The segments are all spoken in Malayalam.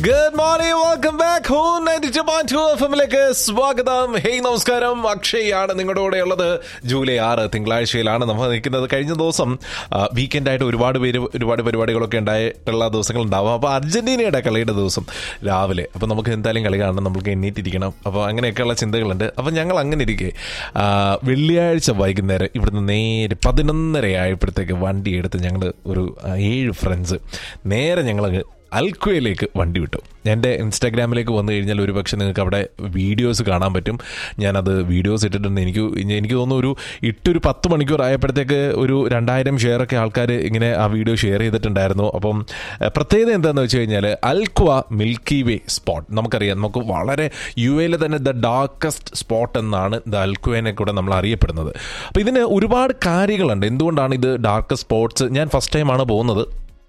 good morning welcome back home ninety two point two F എമ്മിലേക്ക് സ്വാഗതം ഹേയ് നമസ്കാരം അക്ഷയ് ആണ് നിങ്ങളുടെ കൂടെ ഉള്ളത് ജൂലൈ ആറ് തിങ്കളാഴ്ചയിലാണ് നമ്മൾ നിൽക്കുന്നത് കഴിഞ്ഞ ദിവസം വീക്കെൻഡ് ആയിട്ട് ഒരുപാട് പേര് ഒരുപാട് പരിപാടികളൊക്കെ ഉണ്ടായിട്ടുള്ള ദിവസങ്ങൾ ഉണ്ടാവും അപ്പോൾ അർജന്റീനയുടെ കളിയുടെ ദിവസം രാവിലെ അപ്പോൾ നമുക്ക് എന്തായാലും കളി കാണണം നമുക്ക് എണ്ണീറ്റിരിക്കണം അപ്പോൾ അങ്ങനെയൊക്കെയുള്ള ചിന്തകളുണ്ട് അപ്പോൾ ഞങ്ങൾ അങ്ങനെ ഇരിക്കെ ആ, വെള്ളിയാഴ്ച വൈകുന്നേരം ഇവിടുന്ന് നേരെ പതിനൊന്നര ആയപ്പോഴത്തേക്ക് വണ്ടി എടുത്ത് ഞങ്ങൾ ഒരു ആ, ഏഴ് ഫ്രണ്ട്സ് നേരെ ഞങ്ങൾ അൽക്വയിലേക്ക് വണ്ടി വിട്ടു എൻ്റെ ഇൻസ്റ്റാഗ്രാമിലേക്ക് വന്നു കഴിഞ്ഞാൽ ഒരുപക്ഷെ നിങ്ങൾക്ക് അവിടെ വീഡിയോസ് കാണാൻ പറ്റും ഞാനത് വീഡിയോസ് ഇട്ടിട്ടുണ്ട് എനിക്ക് എനിക്ക് തോന്നുന്നു ഒരു ഇട്ടൊരു പത്ത് മണിക്കൂർ ആയപ്പോഴത്തേക്ക് ഒരു രണ്ടായിരം ഷെയറൊക്കെ ആൾക്കാർ ഇങ്ങനെ ആ വീഡിയോ ഷെയർ ചെയ്തിട്ടുണ്ടായിരുന്നു അപ്പം ഏഹ്, പ്രത്യേകത എന്താണെന്ന് വെച്ച് കഴിഞ്ഞാൽ അൽക്വ മിൽക്കി വേ സ്പോട്ട് നമുക്കറിയാം നമുക്ക് വളരെ യു എയിലെ തന്നെ ദ ഡാർക്കസ്റ്റ് സ്പോട്ട് എന്നാണ് ദ അൽക്വേനെ കൂടെ നമ്മൾ അറിയപ്പെടുന്നത് അപ്പോൾ ഇതിന് ഒരുപാട് കാര്യങ്ങളുണ്ട് എന്തുകൊണ്ടാണ് ഇത് ഡാർക്കസ്റ്റ് സ്പോട്ട്സ് ഞാൻ ഫസ്റ്റ് ടൈമാണ് പോകുന്നത്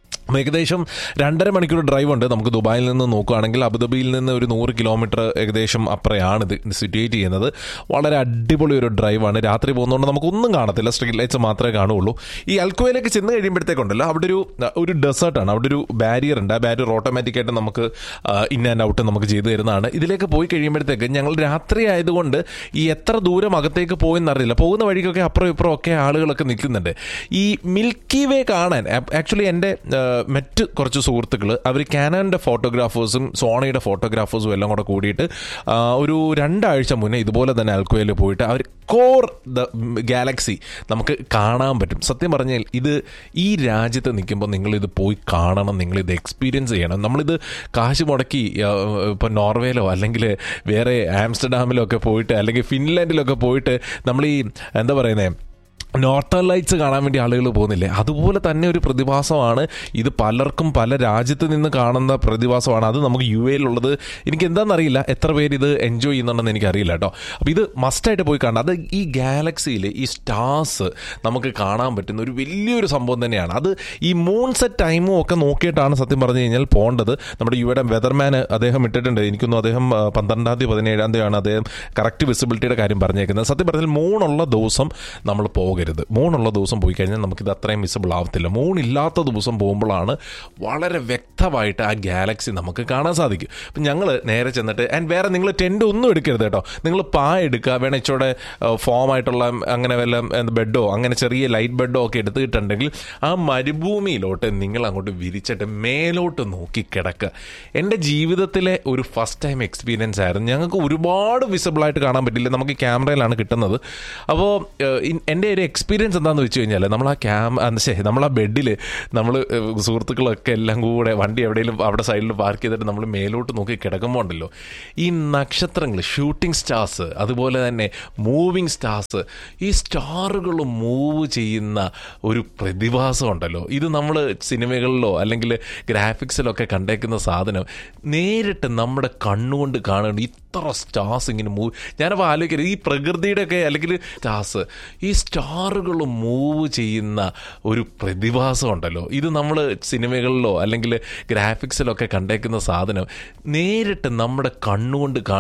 ഏകദേശം രണ്ടര മണിക്കൂർ ഡ്രൈവ് ഉണ്ട് നമുക്ക് ദുബായിൽ നിന്ന് നോക്കുകയാണെങ്കിൽ അബുദാബിയിൽ നിന്ന് ഒരു നൂറ് കിലോമീറ്റർ ഏകദേശം അപ്പുറയാണ് ഇത് സിറ്റുവേറ്റ് ചെയ്യുന്നത് വളരെ അടിപൊളി ഒരു ഡ്രൈവാണ് രാത്രി പോകുന്നതുകൊണ്ട് നമുക്കൊന്നും കാണത്തില്ല സ്ട്രീറ്റ് ലൈറ്റ്സ് മാത്രമേ കാണുള്ളൂ ഈ അൽക്കോയിലേക്ക് ചെന്ന് കഴിയുമ്പോഴത്തേക്കുണ്ടല്ലോ അവിടെ ഒരു ഒരു ഡെസേർട്ടാണ് അവിടെ ഒരു ബാരിയർ ഉണ്ട് ആ ബാരിയർ ഓട്ടോമാറ്റിക്കായിട്ട് നമുക്ക് ഇൻ ആൻഡ് ഔട്ട് നമുക്ക് ചെയ്തു തരുന്നതാണ് ഇതിലേക്ക് പോയി കഴിയുമ്പോഴത്തേക്ക് ഞങ്ങൾ രാത്രി ആയതുകൊണ്ട് ഈ എത്ര ദൂരം അകത്തേക്ക് പോയെന്നറിയില്ല പോകുന്ന വഴിക്കൊക്കെ അപ്പുറം ഇപ്പുറം ഒക്കെ ആളുകളൊക്കെ നിൽക്കുന്നുണ്ട് ഈ മിൽക്കി വേ കാണാൻ ആക്ച്വലി എൻ്റെ ആ, മറ്റ് കുറച്ച് സുഹൃത്തുക്കൾ അവർ കാനൻ്റെ ഫോട്ടോഗ്രാഫേഴ്സും സോണയുടെ ഫോട്ടോഗ്രാഫേഴ്സും എല്ലാം കൂടെ കൂടിയിട്ട് ആ, ഒരു രണ്ടാഴ്ച മുന്നേ ഇതുപോലെ തന്നെ ആൽക്കോയിൽ പോയിട്ട് അവർ കോർ ദ ഗാലക്സി നമുക്ക് കാണാൻ പറ്റും സത്യം പറഞ്ഞാൽ ഇത് ഈ രാജ്യത്ത് നിൽക്കുമ്പോൾ നിങ്ങളിത് പോയി കാണണം നിങ്ങളിത് എക്സ്പീരിയൻസ് ചെയ്യണം നമ്മളിത് കാശ് മുടക്കി ഇപ്പോൾ നോർവേയിലോ അല്ലെങ്കിൽ വേറെ ആംസ്റ്റർഡാമിലോ ഒക്കെ പോയിട്ട് അല്ലെങ്കിൽ ഫിൻലാൻഡിലൊക്കെ പോയിട്ട് നമ്മൾ ഈ എന്താ പറയുന്നത് നോർത്തേൺ ലൈറ്റ്സ് കാണാൻ വേണ്ടി ആളുകൾ പോകുന്നില്ലേ അതുപോലെ തന്നെ ഒരു പ്രതിഭാസമാണ് ഇത് പലർക്കും പല രാജ്യത്ത് നിന്ന് കാണുന്ന പ്രതിഭാസമാണ് അത് നമുക്ക് യു എയിലുള്ളത് എനിക്ക് എന്താണെന്നറിയില്ല എത്ര പേര് ഇത് എൻജോയ് ചെയ്യുന്നുണ്ടെന്ന് എനിക്കറിയില്ല കേട്ടോ അപ്പോൾ ഇത് മസ്റ്റായിട്ട് പോയി കാണണം അത് ഈ ഗാലക്സിയിൽ ഈ സ്റ്റാർസ് നമുക്ക് കാണാൻ പറ്റുന്ന ഒരു വലിയൊരു സംഭവം തന്നെയാണ് അത് ഈ മൂൺ സെറ്റ് ടൈമും ഒക്കെ നോക്കിയിട്ടാണ് സത്യം പറഞ്ഞു കഴിഞ്ഞാൽ പോകേണ്ടത് നമ്മുടെ യുവയുടെ വെതർമാൻ അദ്ദേഹം ഇട്ടിട്ടുണ്ട് എനിക്കൊന്നും അദ്ദേഹം ആ, പന്ത്രണ്ടാം തീയതി പതിനേഴാം തീയതിയാണ് അദ്ദേഹം കറക്റ്റ് വിസിബിലിറ്റിയുടെ കാര്യം പറഞ്ഞേക്കുന്നത് സത്യം പറഞ്ഞാൽ മൂണുള്ള ദിവസം നമ്മൾ പോകരുത് മൂണുള്ള ദിവസം പോയി കഴിഞ്ഞാൽ നമുക്കിത് അത്രയും വിസിബിൾ ആവത്തില്ല മൂണില്ലാത്ത ദിവസം പോകുമ്പോഴാണ് വളരെ വ്യക്തമായിട്ട് ആ ഗാലക്സി നമുക്ക് കാണാൻ സാധിക്കും അപ്പം ഞങ്ങൾ നേരെ ചെന്നിട്ട് ആൻഡ് വേറെ നിങ്ങൾ ടെൻ്റ് ഒന്നും എടുക്കരുത് കേട്ടോ നിങ്ങൾ പാ എടുക്കുക വേണം ഇച്ചോടെ ഫോം ആയിട്ടുള്ള അങ്ങനെ വല്ല ബെഡോ അങ്ങനെ ചെറിയ ലൈറ്റ് ബെഡോ ഒക്കെ എടുത്തിട്ടുണ്ടെങ്കിൽ ആ മരുഭൂമിയിലോട്ട് നിങ്ങൾ അങ്ങോട്ട് വിരിച്ചിട്ട് മേലോട്ട് നോക്കി കിടക്കുക എൻ്റെ ജീവിതത്തിലെ ഒരു ഫസ്റ്റ് ടൈം എക്സ്പീരിയൻസ് ആയിരുന്നു ഞങ്ങൾക്ക് ഒരുപാട് വിസിബിളായിട്ട് കാണാൻ പറ്റില്ല നമുക്ക് ക്യാമറയിലാണ് കിട്ടുന്നത് അപ്പോൾ എൻ്റെ ഒരു എക്സ്പീരിയൻസ് എന്താണെന്ന് വെച്ച് കഴിഞ്ഞാൽ നമ്മൾ ആ ക്യാം ശരി നമ്മൾ ആ ബെഡിൽ നമ്മൾ സുഹൃത്തുക്കളൊക്കെ എല്ലാം കൂടെ വണ്ടി എവിടെയെങ്കിലും അവിടെ സൈഡിൽ പാർക്ക് ചെയ്തിട്ട് നമ്മൾ മേലോട്ട് നോക്കി കിടക്കുമ്പോൾ ഉണ്ടല്ലോ ഈ നക്ഷത്രങ്ങൾ ഷൂട്ടിംഗ് സ്റ്റാർസ് അതുപോലെ തന്നെ മൂവിങ് സ്റ്റാർസ് ഈ സ്റ്റാറുകൾ മൂവ് ചെയ്യുന്ന ഒരു പ്രതിഭാസം ഉണ്ടല്ലോ ഇത് നമ്മൾ സിനിമകളിലോ അല്ലെങ്കിൽ ഗ്രാഫിക്സിലൊക്കെ കണ്ടേക്കുന്ന സാധനം നേരിട്ട് നമ്മുടെ കണ്ണുകൊണ്ട് കാണുന്നുണ്ട് ഇത്ര സ്റ്റാർസ് ഇങ്ങനെ മൂവ് ഞാനപ്പോൾ ആലോചിക്കരുത് ഈ പ്രകൃതിയുടെ ഒക്കെ അല്ലെങ്കിൽ സ്റ്റാർസ് ഈ സ്റ്റാറുകൾ മൂവ് ചെയ്യുന്ന ഒരു പ്രതിഭാസം ഉണ്ടല്ലോ ഇത് നമ്മൾ സിനിമകളിലോ അല്ലെങ്കിൽ ഗ്രാഫിക്സിലൊക്കെ കണ്ടേക്കുന്ന സാധനം നേരിട്ട് നമ്മുടെ കണ്ണുകൊണ്ട് കാണും